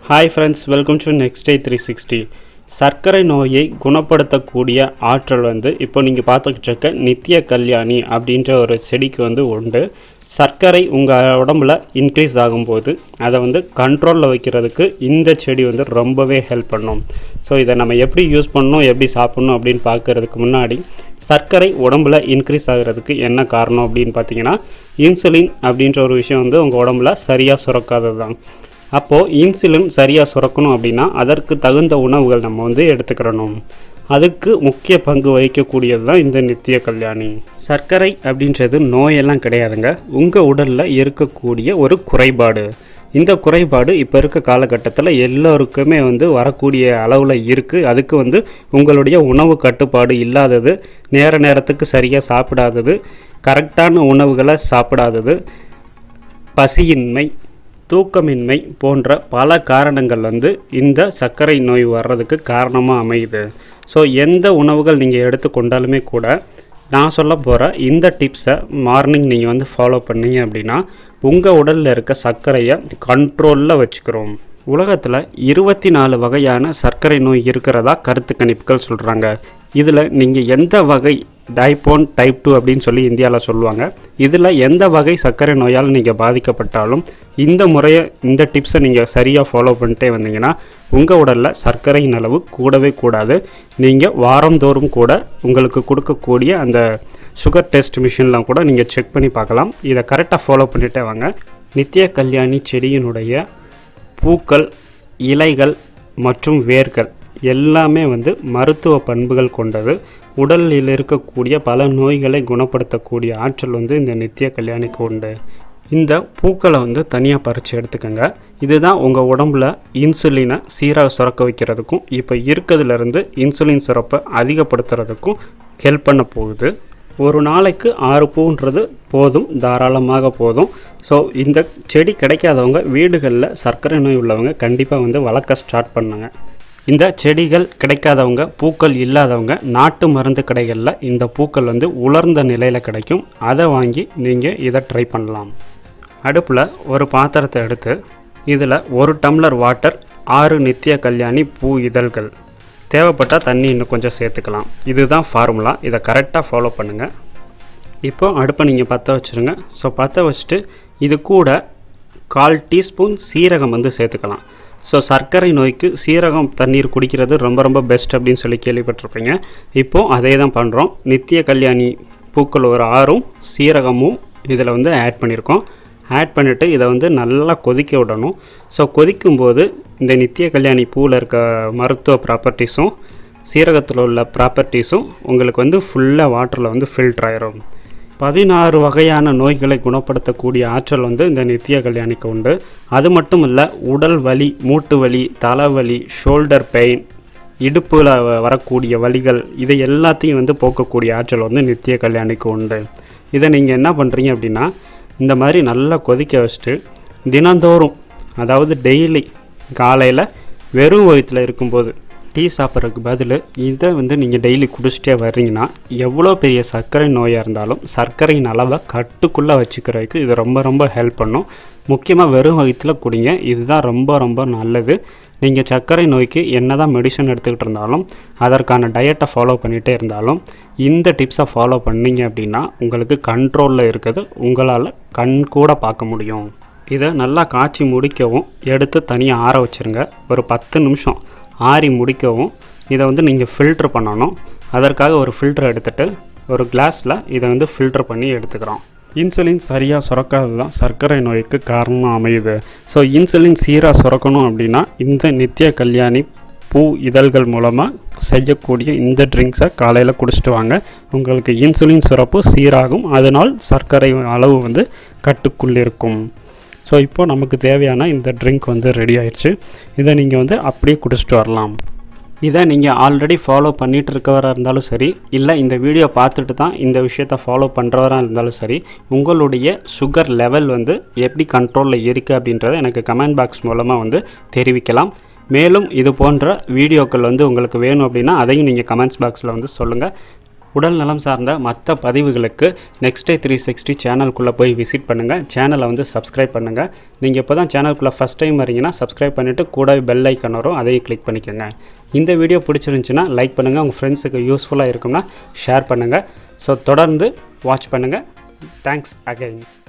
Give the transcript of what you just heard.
hi friends welcome to next day three sixty சர்க்கரை நோயை குணப்படுத்தக்கூடிய ஆற்றல் வந்து இப்போ நீங்கள் பார்த்துக்கிட்டு இருக்க நித்திய கல்யாணி அப்படின்ற ஒரு செடிக்கு வந்து உண்டு சர்க்கரை உங்கள் உடம்புல இன்க்ரீஸ் ஆகும்போது அதை வந்து கண்ட்ரோலில் வைக்கிறதுக்கு இந்த செடி வந்து ரொம்பவே ஹெல்ப் பண்ணும் ஸோ இதை நம்ம எப்படி யூஸ் பண்ணணும் எப்படி சாப்பிட்ணும் அப்படின்னு பார்க்கறதுக்கு முன்னாடி சர்க்கரை உடம்புல இன்க்ரீஸ் ஆகிறதுக்கு என்ன காரணம் அப்படின்னு பார்த்தீங்கன்னா இன்சுலின் அப்படின்ற ஒரு விஷயம் வந்து உங்கள் உடம்புல சரியாக சுரக்காதது தான் அப்போது இன்சுலின் சரியாக சுரக்கணும் அப்படின்னா அதற்கு தகுந்த உணவுகள் நம்ம வந்து எடுத்துக்கிறணும் அதுக்கு முக்கிய பங்கு வகிக்கக்கூடியது தான் இந்த நித்திய கல்யாணி சர்க்கரை அப்படின்றது நோயெல்லாம் கிடையாதுங்க உங்கள் உடலில் இருக்கக்கூடிய ஒரு குறைபாடு இந்த குறைபாடு இப்போ இருக்க காலகட்டத்தில் எல்லோருக்குமே வந்து வரக்கூடிய அளவில் இருக்குது அதுக்கு வந்து உங்களுடைய உணவு கட்டுப்பாடு இல்லாதது நேர நேரத்துக்கு சரியாக சாப்பிடாதது கரெக்டான உணவுகளை சாப்பிடாதது பசியின்மை தூக்கமின்மை போன்ற பல காரணங்கள் வந்து இந்த சர்க்கரை நோய் வர்றதுக்கு காரணமாக அமையுது ஸோ எந்த உணவுகள் நீங்கள் எடுத்துக்கொண்டாலுமே கூட நான் சொல்ல போகிற இந்த டிப்ஸை மார்னிங் நீங்கள் வந்து ஃபாலோ பண்ணீங்க அப்படின்னா உங்கள் உடலில் இருக்க சர்க்கரையை கண்ட்ரோலில் வச்சுக்கிறோம் உலகத்தில் இருபத்தி நாலு வகையான சர்க்கரை நோய் இருக்கிறதா கருத்து கணிப்புகள் சொல்கிறாங்க இதில் நீங்கள் எந்த வகை டைப்போன் டைப் டூ அப்படின்னு சொல்லி இந்தியாவில் சொல்லுவாங்க இதில் எந்த வகை சர்க்கரை நோயால் நீங்கள் பாதிக்கப்பட்டாலும் இந்த முறையை இந்த டிப்ஸை நீங்கள் சரியாக ஃபாலோ பண்ணிட்டே வந்தீங்கன்னா உங்கள் உடலில் சர்க்கரையின் அளவு கூடவே கூடாது நீங்கள் வாரந்தோறும் கூட உங்களுக்கு கொடுக்கக்கூடிய அந்த சுகர் டெஸ்ட் மிஷின்லாம் கூட நீங்கள் செக் பண்ணி பார்க்கலாம் இதை கரெக்டாக ஃபாலோ பண்ணிட்டே வாங்க நித்திய கல்யாணி செடியினுடைய பூக்கள் இலைகள் மற்றும் வேர்கள் எல்லாமே வந்து மருத்துவ பண்புகள் கொண்டது உடலில் இருக்கக்கூடிய பல நோய்களை குணப்படுத்தக்கூடிய ஆற்றல் வந்து இந்த நித்திய கல்யாணிக்கு உண்டு இந்த பூக்களை வந்து தனியாக பறித்து எடுத்துக்கோங்க இதுதான் உங்கள் உடம்புல இன்சுலினை சீராக சுரக்க வைக்கிறதுக்கும் இப்போ இருக்கிறதுலேருந்து இன்சுலின் சுரப்பை அதிகப்படுத்துறதுக்கும் ஹெல்ப் பண்ண போகுது ஒரு நாளைக்கு ஆறு பூன்றது போதும் தாராளமாக போதும் ஸோ இந்த செடி கிடைக்காதவங்க வீடுகளில் சர்க்கரை நோய் உள்ளவங்க கண்டிப்பாக வந்து வளர்க்க ஸ்டார்ட் பண்ணுங்க இந்த செடிகள் கிடைக்காதவங்க பூக்கள் இல்லாதவங்க நாட்டு மருந்து கடைகளில் இந்த பூக்கள் வந்து உலர்ந்த நிலையில் கிடைக்கும் அதை வாங்கி நீங்கள் இதை ட்ரை பண்ணலாம் அடுப்பில் ஒரு பாத்திரத்தை எடுத்து இதில் ஒரு டம்ளர் வாட்டர் ஆறு நித்திய கல்யாணி பூ இதழ்கள் தேவைப்பட்டால் தண்ணி இன்னும் கொஞ்சம் சேர்த்துக்கலாம் இதுதான் ஃபார்முலா இதை கரெக்டாக ஃபாலோ பண்ணுங்கள் இப்போ அடுப்பை நீங்கள் பற்ற வச்சுருங்க ஸோ பற்ற வச்சுட்டு இது கூட கால் டீஸ்பூன் சீரகம் வந்து சேர்த்துக்கலாம் ஸோ சர்க்கரை நோய்க்கு சீரகம் தண்ணீர் குடிக்கிறது ரொம்ப ரொம்ப பெஸ்ட் அப்படின்னு சொல்லி கேள்விப்பட்டிருப்பீங்க இப்போது அதே தான் பண்ணுறோம் நித்திய கல்யாணி பூக்கள் ஒரு ஆறும் சீரகமும் இதில் வந்து ஆட் பண்ணியிருக்கோம் ஆட் பண்ணிவிட்டு இதை வந்து நல்லா கொதிக்க விடணும் ஸோ கொதிக்கும்போது இந்த நித்திய கல்யாணி பூவில் இருக்க மருத்துவ ப்ராப்பர்ட்டிஸும் சீரகத்தில் உள்ள ப்ராப்பர்ட்டிஸும் உங்களுக்கு வந்து ஃபுல்லாக வாட்டரில் வந்து ஃபில்டர் ஆயிரும் பதினாறு வகையான நோய்களை குணப்படுத்தக்கூடிய ஆற்றல் வந்து இந்த நித்திய கல்யாணிக்கு உண்டு அது மட்டும் இல்லை உடல் வலி மூட்டு வலி தலைவலி ஷோல்டர் பெயின் இடுப்பில் வரக்கூடிய வலிகள் இதை எல்லாத்தையும் வந்து போக்கக்கூடிய ஆற்றல் வந்து நித்திய கல்யாணிக்கு உண்டு இதை நீங்கள் என்ன பண்ணுறீங்க அப்படின்னா இந்த மாதிரி நல்லா கொதிக்க வச்சுட்டு தினந்தோறும் அதாவது டெய்லி காலையில் வெறும் வயிற்றில் இருக்கும்போது டீ சாப்பிட்றதுக்கு பதில் இதை வந்து நீங்கள் டெய்லி குடிச்சிட்டே வர்றீங்கன்னா எவ்வளோ பெரிய சர்க்கரை நோயாக இருந்தாலும் சர்க்கரையின் அளவை கட்டுக்குள்ளே வச்சுக்கிறதுக்கு இது ரொம்ப ரொம்ப ஹெல்ப் பண்ணும் முக்கியமாக வெறும் வயிற்றில் குடிங்க இதுதான் ரொம்ப ரொம்ப நல்லது நீங்கள் சர்க்கரை நோய்க்கு என்ன தான் மெடிசன் எடுத்துக்கிட்டு இருந்தாலும் அதற்கான டயட்டை ஃபாலோ பண்ணிகிட்டே இருந்தாலும் இந்த டிப்ஸை ஃபாலோ பண்ணீங்க அப்படின்னா உங்களுக்கு கண்ட்ரோலில் இருக்குது உங்களால் கண் கூட பார்க்க முடியும் இதை நல்லா காய்ச்சி முடிக்கவும் எடுத்து தனியாக ஆற வச்சுருங்க ஒரு பத்து நிமிஷம் ஆறி முடிக்கவும் இதை வந்து நீங்கள் ஃபில்ட்ரு பண்ணணும் அதற்காக ஒரு ஃபில்டர் எடுத்துகிட்டு ஒரு கிளாஸில் இதை வந்து ஃபில்டர் பண்ணி எடுத்துக்கிறோம் இன்சுலின் சரியாக சுரக்காது தான் சர்க்கரை நோய்க்கு காரணமாக அமையுது ஸோ இன்சுலின் சீராக சுரக்கணும் அப்படின்னா இந்த நித்திய கல்யாணி பூ இதழ்கள் மூலமாக செய்யக்கூடிய இந்த ட்ரிங்க்ஸை காலையில் குடிச்சிட்டு வாங்க உங்களுக்கு இன்சுலின் சுரப்பு சீராகும் அதனால் சர்க்கரை அளவு வந்து கட்டுக்குள் இருக்கும் ஸோ இப்போ நமக்கு தேவையான இந்த ட்ரிங்க் வந்து ரெடி ஆயிடுச்சு இதை நீங்கள் வந்து அப்படியே குடிச்சிட்டு வரலாம் இதை நீங்கள் ஆல்ரெடி ஃபாலோ பண்ணிகிட்டு இருக்கவராக இருந்தாலும் சரி இல்லை இந்த வீடியோ பார்த்துட்டு தான் இந்த விஷயத்தை ஃபாலோ பண்ணுறவராக இருந்தாலும் சரி உங்களுடைய சுகர் லெவல் வந்து எப்படி கண்ட்ரோலில் இருக்குது அப்படின்றத எனக்கு கமெண்ட் பாக்ஸ் மூலமாக வந்து தெரிவிக்கலாம் மேலும் இது போன்ற வீடியோக்கள் வந்து உங்களுக்கு வேணும் அப்படின்னா அதையும் நீங்கள் கமெண்ட்ஸ் பாக்ஸில் வந்து சொல்லுங்கள் உடல் நலம் சார்ந்த மற்ற பதிவுகளுக்கு நெக்ஸ்ட் டே த்ரீ சிக்ஸ்டி சேனலுக்குள்ளே போய் விசிட் பண்ணுங்கள் சேனலை வந்து சப்ஸ்கிரைப் பண்ணுங்கள் நீங்கள் இப்போ தான் சேனலுக்குள்ளே ஃபஸ்ட் டைம் வரீங்கன்னா சப்ஸ்கிரைப் பண்ணிவிட்டு கூட பெல் ஐக்கன் வரும் அதையும் கிளிக் பண்ணிக்கோங்க இந்த வீடியோ பிடிச்சிருந்துச்சுன்னா லைக் பண்ணுங்கள் உங்கள் ஃப்ரெண்ட்ஸுக்கு யூஸ்ஃபுல்லாக இருக்கும்னா ஷேர் பண்ணுங்கள் ஸோ தொடர்ந்து வாட்ச் பண்ணுங்கள் தேங்க்ஸ் அகைன்